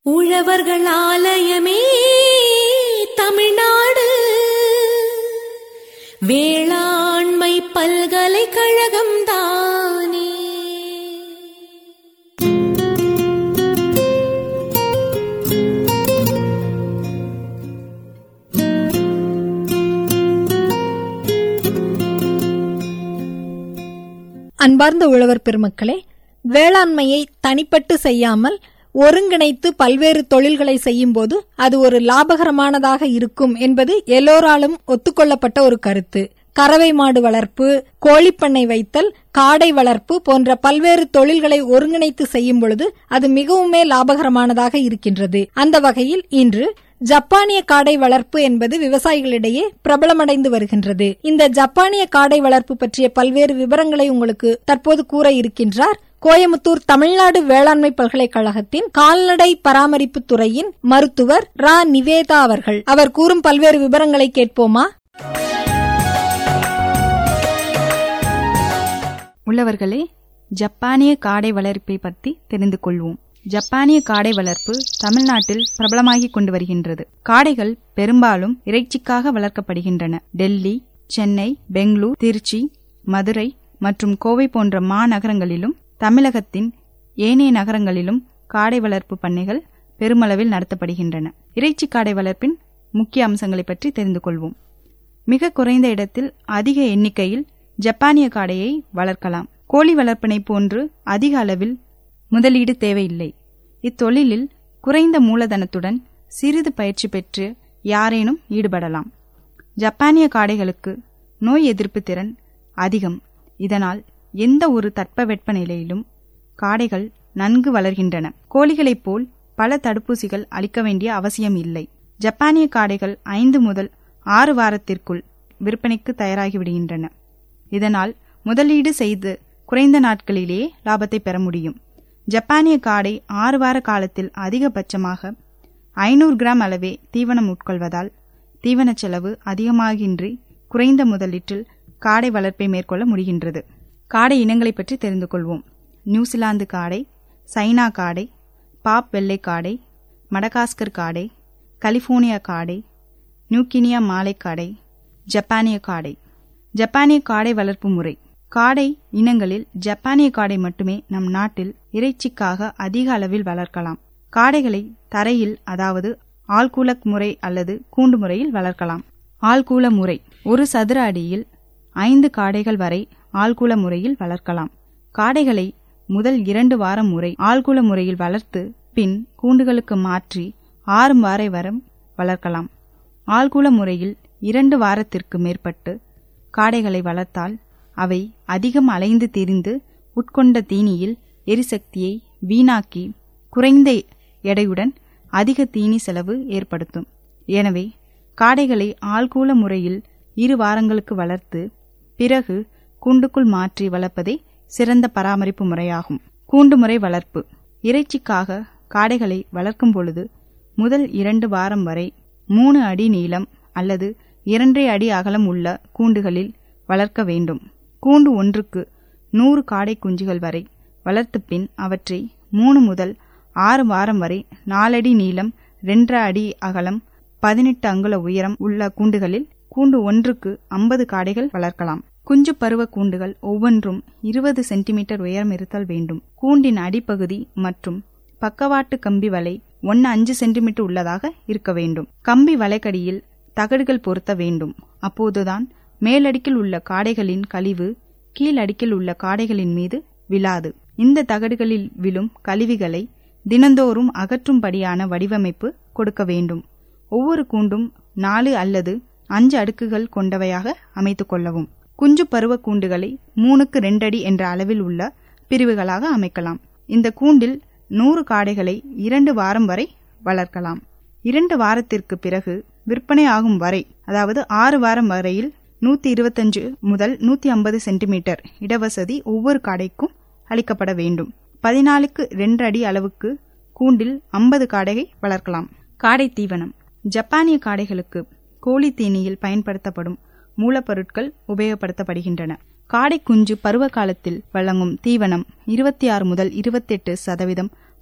உழவர்கள் ஆலயமே தமிழ்நாடு வேளாண்மை பல்கலைக்கழகம் தானே அன்பார்ந்த உழவர் பெருமக்களே வேளாண்மையை தனிப்பட்டு செய்யாமல் ஒருங்கிணைத்து பல்வேறு தொழில்களை செய்யும்போது அது ஒரு லாபகரமானதாக இருக்கும் என்பது எல்லோராலும் ஒத்துக்கொள்ளப்பட்ட ஒரு கருத்து கறவை மாடு வளர்ப்பு கோழிப்பண்ணை வைத்தல் காடை வளர்ப்பு போன்ற பல்வேறு தொழில்களை ஒருங்கிணைத்து செய்யும் பொழுது அது மிகவுமே லாபகரமானதாக இருக்கின்றது அந்த வகையில் இன்று ஜப்பானிய காடை வளர்ப்பு என்பது விவசாயிகளிடையே பிரபலமடைந்து வருகின்றது இந்த ஜப்பானிய காடை வளர்ப்பு பற்றிய பல்வேறு விவரங்களை உங்களுக்கு தற்போது கூற இருக்கின்றார் கோயமுத்தூர் தமிழ்நாடு வேளாண்மை பல்கலைக்கழகத்தின் கால்நடை பராமரிப்பு துறையின் மருத்துவர் ரா நிவேதா அவர்கள் அவர் கூறும் பல்வேறு விவரங்களை கேட்போமா உள்ளவர்களே ஜப்பானிய காடை வளர்ப்பை பற்றி தெரிந்து கொள்வோம் ஜப்பானிய காடை வளர்ப்பு தமிழ்நாட்டில் பிரபலமாகிக் கொண்டு வருகின்றது காடைகள் பெரும்பாலும் இறைச்சிக்காக வளர்க்கப்படுகின்றன டெல்லி சென்னை பெங்களூர் திருச்சி மதுரை மற்றும் கோவை போன்ற மாநகரங்களிலும் தமிழகத்தின் ஏனைய நகரங்களிலும் காடை வளர்ப்பு பண்ணைகள் பெருமளவில் நடத்தப்படுகின்றன இறைச்சி காடை வளர்ப்பின் முக்கிய அம்சங்களை பற்றி தெரிந்து கொள்வோம் மிக குறைந்த இடத்தில் அதிக எண்ணிக்கையில் ஜப்பானிய காடையை வளர்க்கலாம் கோழி வளர்ப்பினை போன்று அதிக அளவில் முதலீடு தேவையில்லை இத்தொழிலில் குறைந்த மூலதனத்துடன் சிறிது பயிற்சி பெற்று யாரேனும் ஈடுபடலாம் ஜப்பானிய காடைகளுக்கு நோய் எதிர்ப்பு திறன் அதிகம் இதனால் எந்த ஒரு தட்பவெட்ப நிலையிலும் காடைகள் நன்கு வளர்கின்றன கோழிகளைப் போல் பல தடுப்பூசிகள் அளிக்க வேண்டிய அவசியம் இல்லை ஜப்பானிய காடைகள் ஐந்து முதல் ஆறு வாரத்திற்குள் விற்பனைக்கு தயாராகிவிடுகின்றன இதனால் முதலீடு செய்து குறைந்த நாட்களிலேயே லாபத்தை பெற முடியும் ஜப்பானிய காடை ஆறு வார காலத்தில் அதிகபட்சமாக ஐநூறு கிராம் அளவே தீவனம் உட்கொள்வதால் தீவன செலவு அதிகமாகின்றி குறைந்த முதலீட்டில் காடை வளர்ப்பை மேற்கொள்ள முடிகின்றது காடை இனங்களை பற்றி தெரிந்து கொள்வோம் நியூசிலாந்து காடை சைனா காடை பாப் வெள்ளை காடை மடகாஸ்கர் காடை கலிபோர்னியா காடை நியூகினியா மாலை காடை ஜப்பானிய காடை ஜப்பானிய காடை வளர்ப்பு முறை காடை இனங்களில் ஜப்பானிய காடை மட்டுமே நம் நாட்டில் இறைச்சிக்காக அதிக அளவில் வளர்க்கலாம் காடைகளை தரையில் அதாவது ஆள்கூலக் முறை அல்லது கூண்டு முறையில் வளர்க்கலாம் ஆள்கூல முறை ஒரு சதுர அடியில் ஐந்து காடைகள் வரை ஆள்கூல முறையில் வளர்க்கலாம் காடைகளை முதல் இரண்டு வாரம் முறை ஆள்கூல முறையில் வளர்த்து பின் கூண்டுகளுக்கு மாற்றி ஆறு வாரை வரம் வளர்க்கலாம் ஆள்கூல முறையில் இரண்டு வாரத்திற்கு மேற்பட்டு காடைகளை வளர்த்தால் அவை அதிகம் அலைந்து திரிந்து உட்கொண்ட தீனியில் எரிசக்தியை வீணாக்கி குறைந்த எடையுடன் அதிக தீனி செலவு ஏற்படுத்தும் எனவே காடைகளை ஆள்கூல முறையில் இரு வாரங்களுக்கு வளர்த்து பிறகு கூண்டுக்குள் மாற்றி வளர்ப்பதே சிறந்த பராமரிப்பு முறையாகும் கூண்டு முறை வளர்ப்பு இறைச்சிக்காக காடைகளை வளர்க்கும் பொழுது முதல் இரண்டு வாரம் வரை மூணு அடி நீளம் அல்லது இரண்டரை அடி அகலம் உள்ள கூண்டுகளில் வளர்க்க வேண்டும் கூண்டு ஒன்றுக்கு நூறு காடை குஞ்சுகள் வரை வளர்த்து பின் அவற்றை மூணு முதல் ஆறு வாரம் வரை நாலடி நீளம் ரெண்டரை அடி அகலம் பதினெட்டு அங்குல உயரம் உள்ள கூண்டுகளில் கூண்டு ஒன்றுக்கு ஐம்பது காடைகள் வளர்க்கலாம் குஞ்சு பருவ கூண்டுகள் ஒவ்வொன்றும் இருபது சென்டிமீட்டர் உயரம் இருத்தல் வேண்டும் கூண்டின் அடிப்பகுதி மற்றும் பக்கவாட்டு கம்பி வலை ஒன்னு அஞ்சு சென்டிமீட்டர் உள்ளதாக இருக்க வேண்டும் கம்பி வலைக்கடியில் தகடுகள் பொருத்த வேண்டும் அப்போதுதான் மேலடுக்கில் உள்ள காடைகளின் கழிவு கீழடுக்கில் உள்ள காடைகளின் மீது விழாது இந்த தகடுகளில் விழும் கழிவுகளை தினந்தோறும் அகற்றும்படியான வடிவமைப்பு கொடுக்க வேண்டும் ஒவ்வொரு கூண்டும் நாலு அல்லது அஞ்சு அடுக்குகள் கொண்டவையாக அமைத்துக் கொள்ளவும் குஞ்சு பருவ கூண்டுகளை மூணுக்கு ரெண்டடி என்ற அளவில் உள்ள பிரிவுகளாக அமைக்கலாம் இந்த கூண்டில் நூறு காடைகளை இரண்டு வாரம் வரை வளர்க்கலாம் இரண்டு வாரத்திற்கு பிறகு விற்பனை ஆகும் வரை அதாவது ஆறு வாரம் வரையில் நூத்தி இருபத்தஞ்சு முதல் நூத்தி ஐம்பது சென்டிமீட்டர் இடவசதி ஒவ்வொரு காடைக்கும் அளிக்கப்பட வேண்டும் பதினாலுக்கு ரெண்டு அடி அளவுக்கு கூண்டில் ஐம்பது காடையை வளர்க்கலாம் காடை தீவனம் ஜப்பானிய காடைகளுக்கு கோழி தீனியில் பயன்படுத்தப்படும் மூலப்பொருட்கள் உபயோகப்படுத்தப்படுகின்றன காடை குஞ்சு பருவ காலத்தில் வழங்கும் தீவனம் இருபத்தி ஆறு முதல் இருபத்தெட்டு சதவீதம்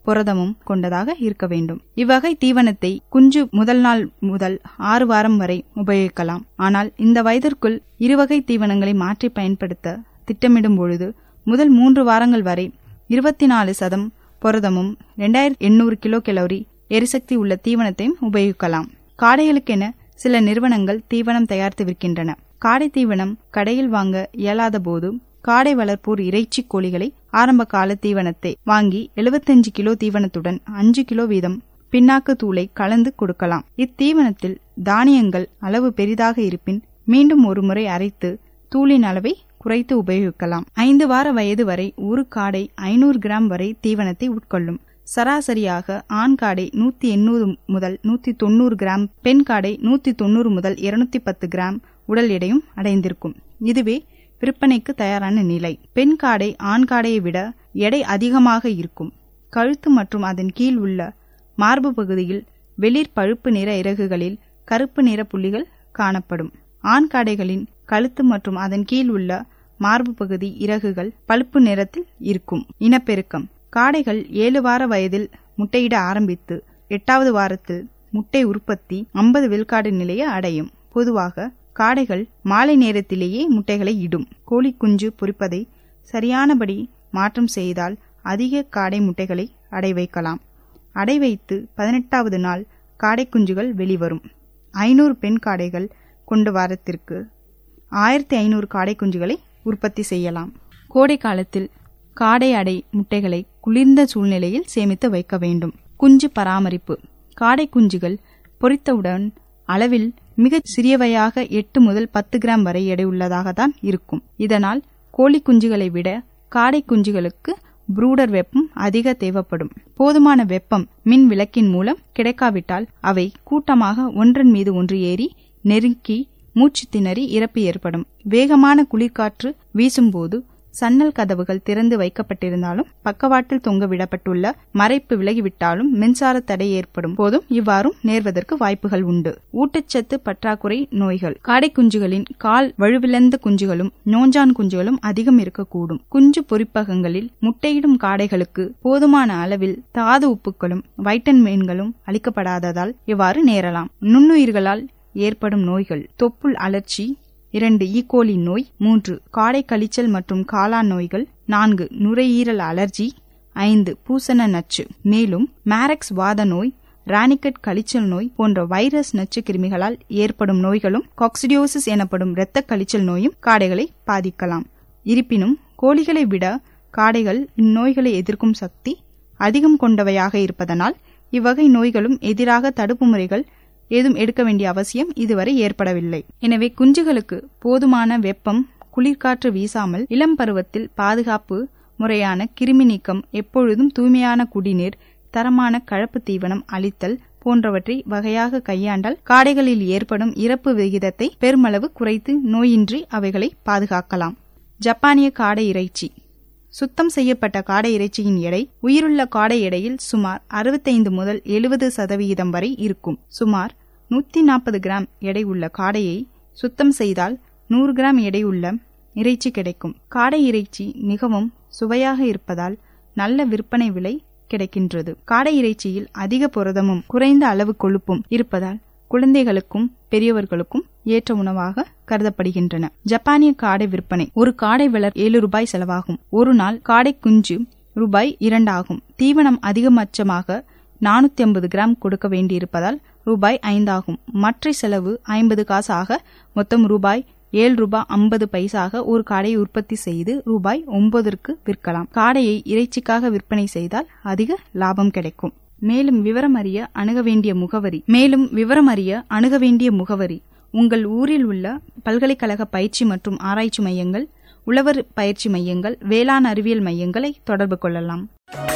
புரதமும் கொண்டதாக இருக்க வேண்டும் இவ்வகை தீவனத்தை குஞ்சு முதல் நாள் முதல் ஆறு வாரம் வரை உபயோகிக்கலாம் ஆனால் இந்த வயதிற்குள் இருவகை தீவனங்களை மாற்றி பயன்படுத்த திட்டமிடும் பொழுது முதல் மூன்று வாரங்கள் வரை இருபத்தி நாலு சதம் புரதமும் இரண்டாயிரத்தி எண்ணூறு கிலோ கலோரி எரிசக்தி உள்ள தீவனத்தையும் உபயோகிக்கலாம் காடைகளுக்கென சில நிறுவனங்கள் தீவனம் தயாரித்து விற்கின்றன காடை தீவனம் கடையில் வாங்க இயலாத போது காடை வளர்ப்போர் இறைச்சி கோழிகளை ஆரம்ப கால தீவனத்தை வாங்கி 75 கிலோ தீவனத்துடன் அஞ்சு கிலோ வீதம் பின்னாக்கு தூளை கலந்து கொடுக்கலாம் இத்தீவனத்தில் தானியங்கள் அளவு பெரிதாக இருப்பின் மீண்டும் ஒரு முறை அரைத்து தூளின் அளவை குறைத்து உபயோகிக்கலாம் ஐந்து வார வயது வரை ஒரு காடை ஐநூறு கிராம் வரை தீவனத்தை உட்கொள்ளும் சராசரியாக ஆண் காடை நூத்தி எண்ணூறு முதல் நூத்தி தொண்ணூறு கிராம் பெண் காடை நூத்தி தொண்ணூறு முதல் இருநூத்தி பத்து கிராம் உடல் எடையும் அடைந்திருக்கும் இதுவே விற்பனைக்கு தயாரான நிலை பெண் காடை ஆண் காடையை விட எடை அதிகமாக இருக்கும் கழுத்து மற்றும் அதன் கீழ் உள்ள மார்பு பகுதியில் வெளிர் பழுப்பு நிற இறகுகளில் கருப்பு நிற புள்ளிகள் காணப்படும் ஆண் காடைகளின் கழுத்து மற்றும் அதன் கீழ் உள்ள மார்பு பகுதி இறகுகள் பழுப்பு நிறத்தில் இருக்கும் இனப்பெருக்கம் காடைகள் ஏழு வார வயதில் முட்டையிட ஆரம்பித்து எட்டாவது வாரத்தில் முட்டை உற்பத்தி ஐம்பது விழுக்காடு நிலையை அடையும் பொதுவாக காடைகள் மாலை நேரத்திலேயே முட்டைகளை இடும் கோழி குஞ்சு பொரிப்பதை சரியானபடி மாற்றம் செய்தால் அதிக காடை முட்டைகளை அடை வைக்கலாம் அடை வைத்து பதினெட்டாவது நாள் காடை குஞ்சுகள் வெளிவரும் ஐநூறு பெண் காடைகள் கொண்டு வாரத்திற்கு ஆயிரத்தி ஐநூறு காடை குஞ்சுகளை உற்பத்தி செய்யலாம் கோடை காலத்தில் காடை அடை முட்டைகளை குளிர்ந்த சூழ்நிலையில் சேமித்து வைக்க வேண்டும் குஞ்சு பராமரிப்பு காடை குஞ்சுகள் பொரித்தவுடன் அளவில் மிகச் சிறியவையாக எட்டு முதல் பத்து கிராம் வரை எடை உள்ளதாகத்தான் இருக்கும் இதனால் கோழி குஞ்சுகளை விட காடை குஞ்சுகளுக்கு ப்ரூடர் வெப்பம் அதிக தேவைப்படும் போதுமான வெப்பம் மின் விளக்கின் மூலம் கிடைக்காவிட்டால் அவை கூட்டமாக ஒன்றன் மீது ஒன்று ஏறி நெருக்கி மூச்சு திணறி இறப்பு ஏற்படும் வேகமான குளிர்காற்று வீசும்போது சன்னல் கதவுகள் திறந்து வைக்கப்பட்டிருந்தாலும் பக்கவாட்டில் தொங்க விடப்பட்டுள்ள மறைப்பு விலகிவிட்டாலும் மின்சார தடை ஏற்படும் போதும் இவ்வாறும் நேர்வதற்கு வாய்ப்புகள் உண்டு ஊட்டச்சத்து பற்றாக்குறை நோய்கள் காடை குஞ்சுகளின் கால் வலுவிழந்த குஞ்சுகளும் நோஞ்சான் குஞ்சுகளும் அதிகம் இருக்கக்கூடும் குஞ்சு பொறிப்பகங்களில் முட்டையிடும் காடைகளுக்கு போதுமான அளவில் தாது உப்புக்களும் வைட்டமின்களும் அளிக்கப்படாததால் இவ்வாறு நேரலாம் நுண்ணுயிர்களால் ஏற்படும் நோய்கள் தொப்புள் அலர்ச்சி இரண்டு ஈகோலி நோய் மூன்று காடை கழிச்சல் மற்றும் காளான் நோய்கள் நான்கு நுரையீரல் அலர்ஜி ஐந்து பூசண நச்சு மேலும் மேரக்ஸ் வாத நோய் ரானிகட் கழிச்சல் நோய் போன்ற வைரஸ் நச்சு கிருமிகளால் ஏற்படும் நோய்களும் காக்சிடியோசிஸ் எனப்படும் இரத்த கழிச்சல் நோயும் காடைகளை பாதிக்கலாம் இருப்பினும் கோழிகளை விட காடைகள் இந்நோய்களை எதிர்க்கும் சக்தி அதிகம் கொண்டவையாக இருப்பதனால் இவ்வகை நோய்களும் எதிராக தடுப்பு முறைகள் ஏதும் எடுக்க வேண்டிய அவசியம் இதுவரை ஏற்படவில்லை எனவே குஞ்சுகளுக்கு போதுமான வெப்பம் குளிர்காற்று வீசாமல் இளம் பருவத்தில் பாதுகாப்பு முறையான கிருமி நீக்கம் எப்பொழுதும் தூய்மையான குடிநீர் தரமான கழப்பு தீவனம் அளித்தல் போன்றவற்றை வகையாக கையாண்டால் காடைகளில் ஏற்படும் இறப்பு விகிதத்தை பெருமளவு குறைத்து நோயின்றி அவைகளை பாதுகாக்கலாம் ஜப்பானிய காடை இறைச்சி சுத்தம் செய்யப்பட்ட காடை இறைச்சியின் எடை உயிருள்ள காடை எடையில் சுமார் அறுபத்தைந்து முதல் எழுபது சதவிகிதம் வரை இருக்கும் சுமார் நூத்தி நாற்பது கிராம் எடை உள்ள காடையை சுத்தம் செய்தால் நூறு கிராம் எடை உள்ள இறைச்சி கிடைக்கும் காடை இறைச்சி மிகவும் சுவையாக இருப்பதால் நல்ல விற்பனை விலை கிடைக்கின்றது காடை இறைச்சியில் அதிக புரதமும் குறைந்த அளவு கொழுப்பும் இருப்பதால் குழந்தைகளுக்கும் பெரியவர்களுக்கும் ஏற்ற உணவாக கருதப்படுகின்றன ஜப்பானிய காடை விற்பனை ஒரு காடை வளர் ஏழு ரூபாய் செலவாகும் ஒரு நாள் காடை குஞ்சு ரூபாய் இரண்டாகும் தீவனம் அதிகபட்சமாக நானூத்தி ஐம்பது கிராம் கொடுக்க வேண்டியிருப்பதால் ரூபாய் ஐந்தாகும் மற்ற செலவு ஐம்பது காசாக மொத்தம் ரூபாய் ஏழு ரூபாய் ஐம்பது பைசாக ஒரு காடையை உற்பத்தி செய்து ரூபாய் ஒன்பதற்கு விற்கலாம் காடையை இறைச்சிக்காக விற்பனை செய்தால் அதிக லாபம் கிடைக்கும் மேலும் விவரம் அறிய அணுக வேண்டிய முகவரி மேலும் விவரம் அறிய அணுக வேண்டிய முகவரி உங்கள் ஊரில் உள்ள பல்கலைக்கழக பயிற்சி மற்றும் ஆராய்ச்சி மையங்கள் உழவர் பயிற்சி மையங்கள் வேளாண் அறிவியல் மையங்களை தொடர்பு கொள்ளலாம்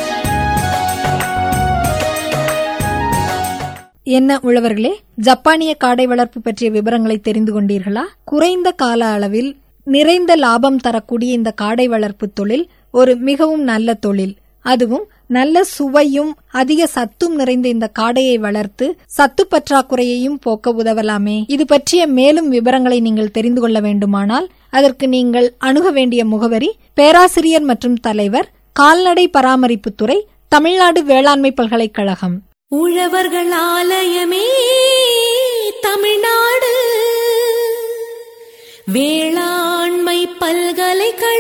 என்ன உழவர்களே ஜப்பானிய காடை வளர்ப்பு பற்றிய விவரங்களை தெரிந்து கொண்டீர்களா குறைந்த கால அளவில் நிறைந்த லாபம் தரக்கூடிய இந்த காடை வளர்ப்பு தொழில் ஒரு மிகவும் நல்ல தொழில் அதுவும் நல்ல சுவையும் அதிக சத்தும் நிறைந்த இந்த காடையை வளர்த்து சத்து பற்றாக்குறையையும் போக்க உதவலாமே இது பற்றிய மேலும் விவரங்களை நீங்கள் தெரிந்து கொள்ள வேண்டுமானால் அதற்கு நீங்கள் அணுக வேண்டிய முகவரி பேராசிரியர் மற்றும் தலைவர் கால்நடை பராமரிப்புத்துறை தமிழ்நாடு வேளாண்மை பல்கலைக்கழகம் உழவர்கள் ஆலயமே தமிழ்நாடு வேளாண்மை பல்கலைக்கழகம்